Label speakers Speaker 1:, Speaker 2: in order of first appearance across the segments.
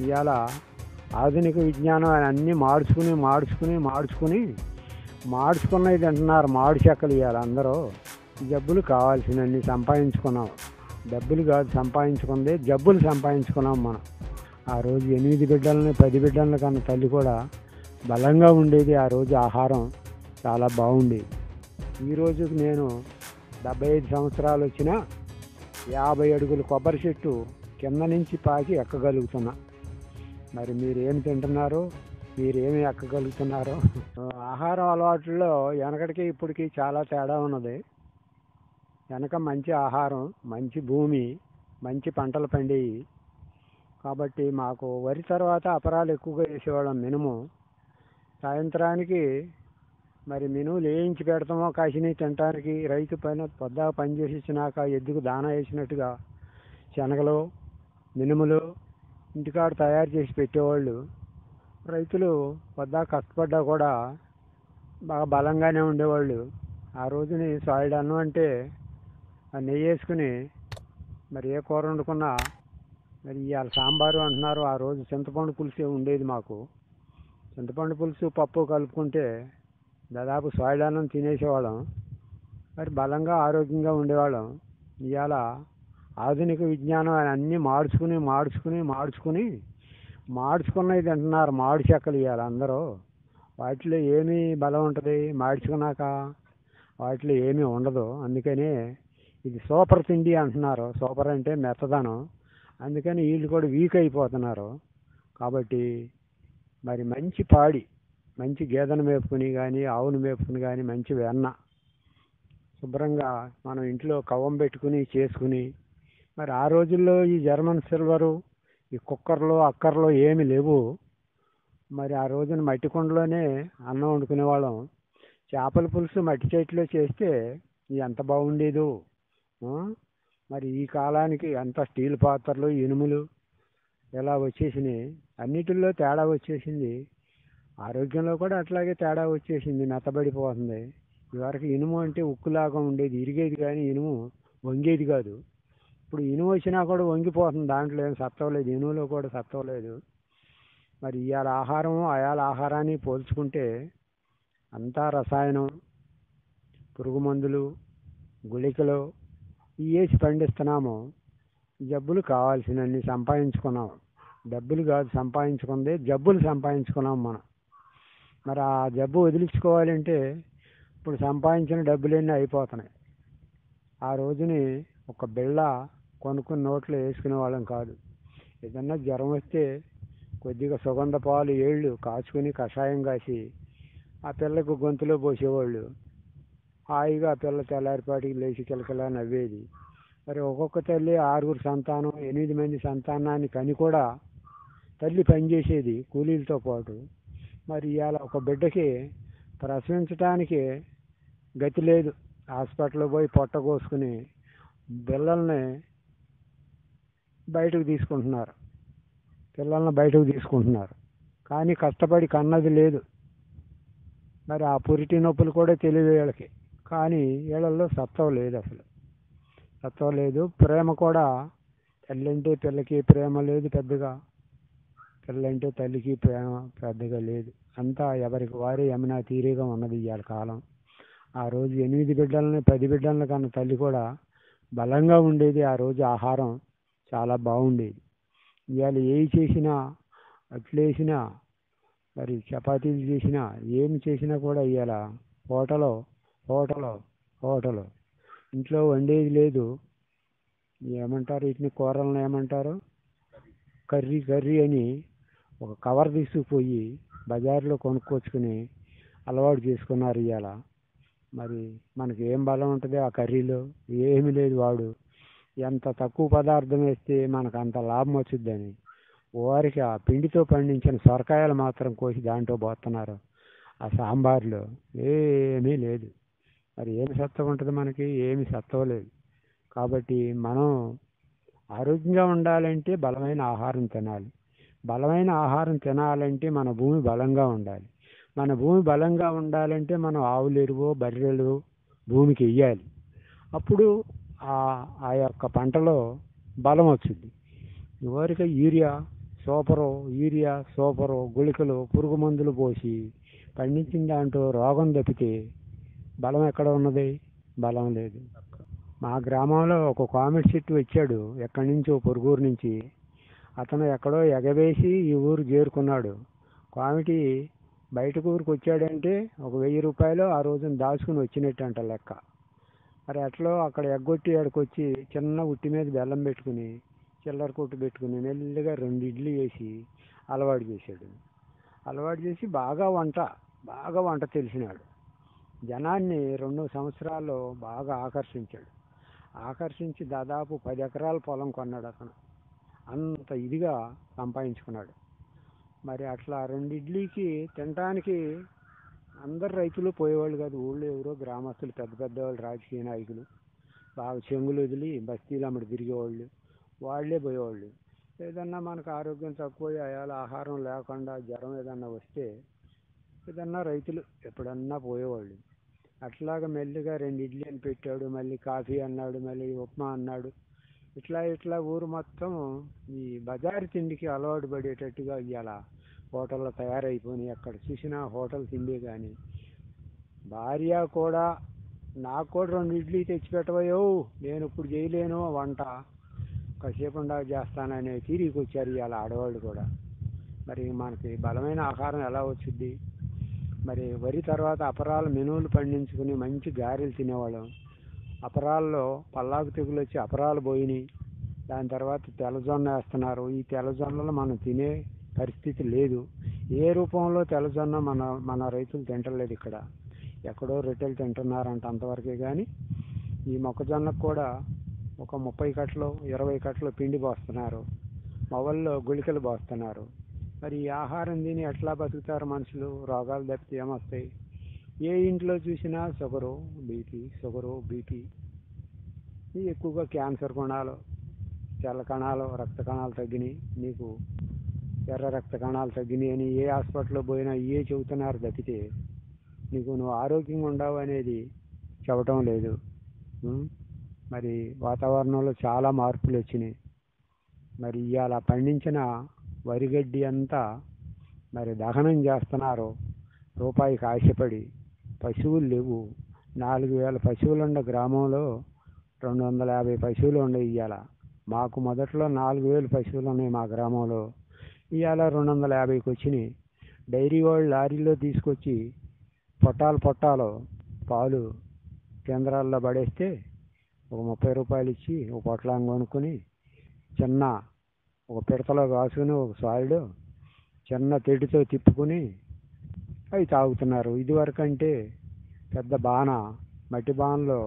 Speaker 1: ఇవాళ ఆధునిక విజ్ఞానం అని అన్నీ మార్చుకుని మార్చుకుని మార్చుకుని మార్చుకున్నది తింటున్నారు మాడు చెక్కలు ఇవాళ అందరూ జబ్బులు కావాల్సినన్ని సంపాదించుకున్నాం డబ్బులు కాదు సంపాదించుకుంది జబ్బులు సంపాదించుకున్నాం మనం ఆ రోజు ఎనిమిది బిడ్డలని పది బిడ్డల కన్నా తల్లి కూడా బలంగా ఉండేది ఆ రోజు ఆహారం చాలా బాగుండేది ఈ రోజుకి నేను డెబ్బై ఐదు సంవత్సరాలు వచ్చినా యాభై అడుగుల కొబ్బరి చెట్టు కింద నుంచి పాకి ఎక్కగలుగుతున్నా మరి మీరు ఏమి తింటున్నారు మీరు ఏమి ఎక్కగలుగుతున్నారో ఆహారం అలవాట్లలో వెనకటికి ఇప్పటికి చాలా తేడా ఉన్నది వెనక మంచి ఆహారం మంచి భూమి మంచి పంటలు పండేవి కాబట్టి మాకు వరి తర్వాత అపరాలు ఎక్కువగా వేసేవాళ్ళం మినుము సాయంత్రానికి మరి మినువులు వేయించి పెడతామో కాసినవి తినటానికి రైతు పైన పొద్దా పని చేసి ఇచ్చినాక ఎద్దుకు దానా వేసినట్టుగా శనగలు మినుములు ఇంటికాడ తయారు చేసి పెట్టేవాళ్ళు రైతులు పొద్దా కష్టపడ్డా కూడా బాగా బలంగానే ఉండేవాళ్ళు ఆ రోజుని సాయిడ్ అన్నం అంటే ఆ నెయ్యి వేసుకుని మరి ఏ కూర వండుకున్నా మరి ఇవాళ సాంబారు అంటున్నారు ఆ రోజు చింతపండు పులుసు ఉండేది మాకు చింతపండు పులుసు పప్పు కలుపుకుంటే దాదాపు సాయిడ్ అన్నం తినేసేవాళ్ళం మరి బలంగా ఆరోగ్యంగా ఉండేవాళ్ళం ఇవాళ ఆధునిక విజ్ఞానం అని అన్నీ మార్చుకుని మార్చుకుని మార్చుకుని మార్చుకున్నది తింటున్నారు మాడు చెక్కలు ఇవాళ అందరూ వాటిలో ఏమి బలం ఉంటుంది మార్చుకున్నాక వాటిలో ఏమీ ఉండదు అందుకని ఇది సూపర్ తిండి అంటున్నారు సూపర్ అంటే మెత్తదనం అందుకని వీళ్ళు కూడా వీక్ అయిపోతున్నారు కాబట్టి మరి మంచి పాడి మంచి గేదెను మేపుకుని కానీ ఆవును మేపుకుని కానీ మంచి వెన్న శుభ్రంగా మనం ఇంట్లో కవ్వం పెట్టుకుని చేసుకుని మరి ఆ రోజుల్లో ఈ జర్మన్ సిల్వరు ఈ కుక్కర్లు అక్కర్లు ఏమి లేవు మరి ఆ రోజున మట్టి కుండలోనే అన్నం వండుకునేవాళ్ళం చేపల పులుసు మట్టి చెట్లో చేస్తే ఎంత బాగుండేదో ఆ? మరి ఈ కాలానికి అంత స్టీల్ పాత్రలు ఇనుములు ఇలా వచ్చేసినాయి అన్నిటిల్లో తేడా వచ్చేసింది ఆరోగ్యంలో కూడా అట్లాగే తేడా వచ్చేసింది మెత్తబడిపోతుంది ఇదివరకు ఇనుము అంటే ఉక్కులాగా ఉండేది ఇరిగేది కానీ ఇనుము వంగేది కాదు ఇప్పుడు ఇనుము వచ్చినా కూడా వంగిపోతుంది దాంట్లో ఏం సత్వం లేదు ఇనుములో కూడా సత్వం లేదు మరి ఇవాళ ఆహారం అయాల ఆహారాన్ని పోల్చుకుంటే అంతా రసాయనం పురుగు మందులు గుళికలు ఇవి వేసి పండిస్తున్నాము జబ్బులు కావాల్సినన్ని సంపాదించుకున్నాం డబ్బులు కాదు సంపాదించుకుంది జబ్బులు సంపాదించుకున్నాం మనం మరి ఆ జబ్బు వదిలించుకోవాలంటే ఇప్పుడు సంపాదించిన డబ్బులన్నీ అయిపోతున్నాయి ఆ రోజుని ఒక బిళ్ళ కొనుక్కుని నోట్లో వేసుకునే వాళ్ళం కాదు ఏదన్నా జ్వరం వస్తే కొద్దిగా సుగంధ పాలు ఏళ్ళు కాచుకొని కషాయం కాసి ఆ పిల్లకు గొంతులో పోసేవాళ్ళు హాయిగా ఆ పిల్ల తెల్లారిపాటికి లేచి కిలకిలా నవ్వేది మరి ఒక్కొక్క తల్లి ఆరుగురు సంతానం ఎనిమిది మంది సంతానాన్ని కని కూడా తల్లి పనిచేసేది కూలీలతో పాటు మరి ఇవాళ ఒక బిడ్డకి ప్రసవించడానికి గతి లేదు హాస్పిటల్లో పోయి పొట్ట కోసుకుని పిల్లల్ని బయటకు తీసుకుంటున్నారు పిల్లల్ని బయటకు తీసుకుంటున్నారు కానీ కష్టపడి కన్నది లేదు మరి ఆ పురిటి నొప్పులు కూడా తెలియదు వీళ్ళకి కానీ వీళ్ళల్లో సత్వం లేదు అసలు సత్వం లేదు ప్రేమ కూడా తల్లంటే పిల్లకి ప్రేమ లేదు పెద్దగా పిల్లంటే తల్లికి ప్రేమ పెద్దగా లేదు అంతా ఎవరికి వారే యమునా తీరేగా ఉన్నది ఇవాళ కాలం ఆ రోజు ఎనిమిది బిడ్డలని పది బిడ్డల కన్నా తల్లి కూడా బలంగా ఉండేది ఆ రోజు ఆహారం చాలా బాగుండేది ఇవాళ ఏవి చేసినా అట్లేసినా మరి చపాతీలు చేసినా ఏమి చేసినా కూడా ఇవాళ హోటలో హోటలో హోటలో ఇంట్లో వండేది లేదు ఏమంటారు వీటిని కూరలను ఏమంటారు కర్రీ కర్రీ అని ఒక కవర్ తీసుకుపోయి బజార్లో కొనుక్కొచ్చుకుని అలవాటు చేసుకున్నారు ఇవాళ మరి మనకి ఏం బలం ఉంటుంది ఆ కర్రీలో ఏమీ లేదు వాడు ఎంత తక్కువ పదార్థం వేస్తే మనకు అంత లాభం వచ్చిద్దని వారికి ఆ పిండితో పండించిన సొరకాయలు మాత్రం కోసి దాంట్లో పోతున్నారు ఆ సాంబార్లో ఏమీ లేదు మరి ఏమి సత్వం ఉంటుంది మనకి ఏమి సత్వం లేదు కాబట్టి మనం ఆరోగ్యంగా ఉండాలంటే బలమైన ఆహారం తినాలి బలమైన ఆహారం తినాలంటే మన భూమి బలంగా ఉండాలి మన భూమి బలంగా ఉండాలంటే మనం ఆవులు ఎరువు బర్రెలు భూమికి వెయ్యాలి అప్పుడు ఆ ఆ యొక్క పంటలో బలం వచ్చింది ఇవరికి యూరియా సూపరు యూరియా సూపరు గుళికలు పురుగు మందులు పోసి పండించిన దాంట్లో రోగం తప్పితే బలం ఎక్కడ ఉన్నది బలం లేదు మా గ్రామంలో ఒక కామెడీ చెట్టు వచ్చాడు ఎక్కడి నుంచో పొరుగురు నుంచి అతను ఎక్కడో ఎగవేసి ఈ ఊరు చేరుకున్నాడు కామిటీ బయటకు ఊరికి వచ్చాడంటే ఒక వెయ్యి రూపాయలు ఆ రోజున దాచుకుని వచ్చినట్టు అంట లెక్క మరి అట్లో అక్కడ ఎగ్గొట్టి ఆడికి వచ్చి చిన్న ఉట్టి మీద బెల్లం పెట్టుకుని చిల్లర కొట్టు పెట్టుకుని మెల్లిగా రెండు ఇడ్లీ వేసి అలవాటు చేశాడు అలవాటు చేసి బాగా వంట బాగా వంట తెలిసినాడు జనాన్ని రెండు సంవత్సరాల్లో బాగా ఆకర్షించాడు ఆకర్షించి దాదాపు పది ఎకరాల పొలం కొన్నాడు అతను అంత ఇదిగా సంపాదించుకున్నాడు మరి అట్లా రెండు ఇడ్లీకి తినడానికి అందరు రైతులు పోయేవాళ్ళు కాదు ఊళ్ళో ఎవరో గ్రామస్తులు పెద్ద పెద్ద వాళ్ళు రాజకీయ నాయకులు బాగా చెంగులు వదిలి బస్తీలు అమ్మడి తిరిగేవాళ్ళు వాళ్ళే పోయేవాళ్ళు ఏదన్నా మనకు ఆరోగ్యం తక్కువ అయాల ఆహారం లేకుండా జ్వరం ఏదన్నా వస్తే ఏదన్నా రైతులు ఎప్పుడన్నా పోయేవాళ్ళు అట్లాగా మెల్లిగా రెండు ఇడ్లీ అని పెట్టాడు మళ్ళీ కాఫీ అన్నాడు మళ్ళీ ఉప్మా అన్నాడు ఇట్లా ఇట్లా ఊరు మొత్తం ఈ బజారు తిండికి అలవాటు పడేటట్టుగా ఇవాళ హోటల్లో తయారైపోయినాయి ఎక్కడ చూసినా హోటల్ తిండే కానీ భార్య కూడా నాకు కూడా రెండు ఇడ్లీ తెచ్చి పెట్టవయో నేను ఇప్పుడు చేయలేను వంట కాసేపు ఉండా చేస్తాననే తీరికి వచ్చారు ఇవాళ ఆడవాళ్ళు కూడా మరి మనకి బలమైన ఆహారం ఎలా వచ్చింది మరి వరి తర్వాత అపరాలు మెనువులు పండించుకుని మంచి గారెలు తినేవాళ్ళం అపరాల్లో పల్లాకు తెగులు వచ్చి అపరాలు పోయినాయి దాని తర్వాత తెల్లజొన్న వేస్తున్నారు ఈ తెల్లజొన్నలు మనం తినే పరిస్థితి లేదు ఏ రూపంలో తెల్లజొన్న మన మన రైతులు తింటలేదు ఇక్కడ ఎక్కడో రొట్టెలు తింటున్నారంట అంతవరకే కానీ ఈ మొక్కజొన్నకు కూడా ఒక ముప్పై కట్టలు ఇరవై కట్టలు పిండి పోస్తున్నారు మొవల్లో గుళికలు పోస్తున్నారు మరి ఈ ఆహారం తిని ఎట్లా బతుకుతారు మనుషులు రోగాలు తప్పితే ఏమొస్తాయి ఏ ఇంట్లో చూసినా షుగరు బీపీ షుగరు బీపీ ఈ ఎక్కువగా క్యాన్సర్ కణాలు తెల్ల కణాలు రక్త కణాలు తగ్గినాయి నీకు ఎర్ర రక్త కణాలు తగ్గినాయి అని ఏ హాస్పిటల్లో పోయినా ఏ చెబుతున్నారు తప్పితే నీకు నువ్వు ఆరోగ్యంగా ఉండవు అనేది చెప్పటం లేదు ఉం? మరి వాతావరణంలో చాలా మార్పులు వచ్చినాయి మరి ఇవాళ పండించిన వరిగడ్డి అంతా మరి దహనం చేస్తున్నారు రూపాయికి ఆశపడి పశువులు లేవు నాలుగు వేల పశువులు ఉన్న గ్రామంలో రెండు వందల యాభై పశువులు ఉన్నాయి ఇవాళ మాకు మొదట్లో నాలుగు వేలు పశువులు ఉన్నాయి మా గ్రామంలో ఇవాళ రెండు వందల యాభైకి వచ్చినాయి డైరీ వాళ్ళు లారీలో తీసుకొచ్చి పొట్టాలు పొట్టాలు పాలు కేంద్రాల్లో పడేస్తే ఒక ముప్పై రూపాయలు ఇచ్చి ఒక పొట్లాంగ కొనుక్కొని చిన్న ఒక పిడతలో కాసుకుని ఒక సాయుడు చిన్న తెడ్డుతో తిప్పుకొని అవి తాగుతున్నారు ఇదివరకు అంటే పెద్ద బాణ మట్టి బాణలో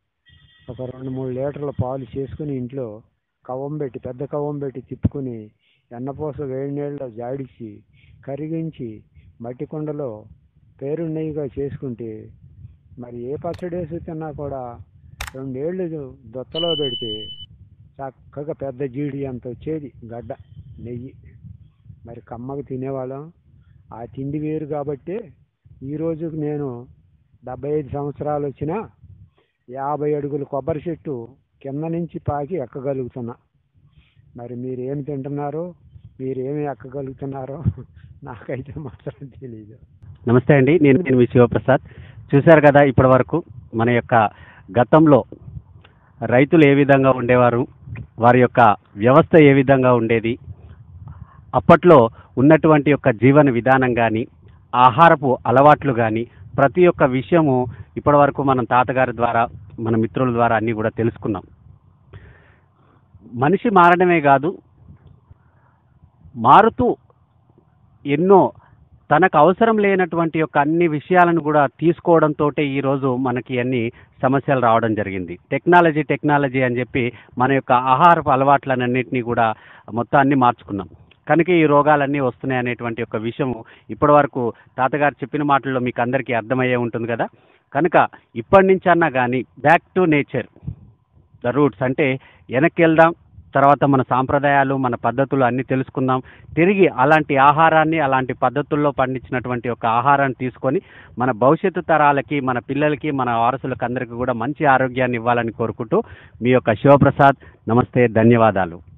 Speaker 1: ఒక రెండు మూడు లీటర్ల పాలు చేసుకుని ఇంట్లో కవ్వం పెట్టి పెద్ద కవ్వం పెట్టి తిప్పుకొని ఎన్నపూస వేడి నీళ్ళలో జాడిచి కరిగించి మట్టి కుండలో పేరు నెయ్యిగా చేసుకుంటే మరి ఏ పచ్చడి వేసి తిన్నా కూడా రెండేళ్ళు దొత్తలో పెడితే చక్కగా పెద్ద జీడి అంత వచ్చేది గడ్డ నెయ్యి మరి కమ్మగా తినేవాళ్ళం ఆ తిండి వేరు కాబట్టి ఈ రోజుకి నేను డెబ్బై ఐదు సంవత్సరాలు వచ్చినా యాభై అడుగుల కొబ్బరి చెట్టు కింద నుంచి పాకి ఎక్కగలుగుతున్నా మరి మీరు ఏమి తింటున్నారో మీరు ఏమి ఎక్కగలుగుతున్నారో నాకైతే మాత్రం తెలియదు
Speaker 2: నమస్తే అండి నేను నేను మీ శివప్రసాద్ చూశారు కదా ఇప్పటి వరకు మన యొక్క గతంలో రైతులు ఏ విధంగా ఉండేవారు వారి యొక్క వ్యవస్థ ఏ విధంగా ఉండేది అప్పట్లో ఉన్నటువంటి యొక్క జీవన విధానం కానీ ఆహారపు అలవాట్లు కానీ ప్రతి ఒక్క విషయము ఇప్పటి వరకు మనం తాతగారి ద్వారా మన మిత్రుల ద్వారా అన్నీ కూడా తెలుసుకున్నాం మనిషి మారడమే కాదు మారుతూ ఎన్నో తనకు అవసరం లేనటువంటి యొక్క అన్ని విషయాలను కూడా తీసుకోవడంతో ఈరోజు మనకి అన్ని సమస్యలు రావడం జరిగింది టెక్నాలజీ టెక్నాలజీ అని చెప్పి మన యొక్క ఆహారపు అలవాట్లన్నింటినీ కూడా మొత్తాన్ని మార్చుకున్నాం కనుక ఈ రోగాలన్నీ వస్తున్నాయి అనేటువంటి ఒక విషయం ఇప్పటి వరకు తాతగారు చెప్పిన మాటల్లో మీకు అందరికీ అర్థమయ్యే ఉంటుంది కదా కనుక ఇప్పటి నుంచి అన్నా కానీ back to nature the roots అంటే వెనక్కి వెళ్దాం తర్వాత మన సాంప్రదాయాలు మన పద్ధతులు అన్నీ తెలుసుకుందాం తిరిగి అలాంటి ఆహారాన్ని అలాంటి పద్ధతుల్లో పండించినటువంటి ఒక ఆహారాన్ని తీసుకొని మన భవిష్యత్తు తరాలకి మన పిల్లలకి మన వారసులకు అందరికీ కూడా మంచి ఆరోగ్యాన్ని ఇవ్వాలని కోరుకుంటూ మీ యొక్క శివప్రసాద్ నమస్తే ధన్యవాదాలు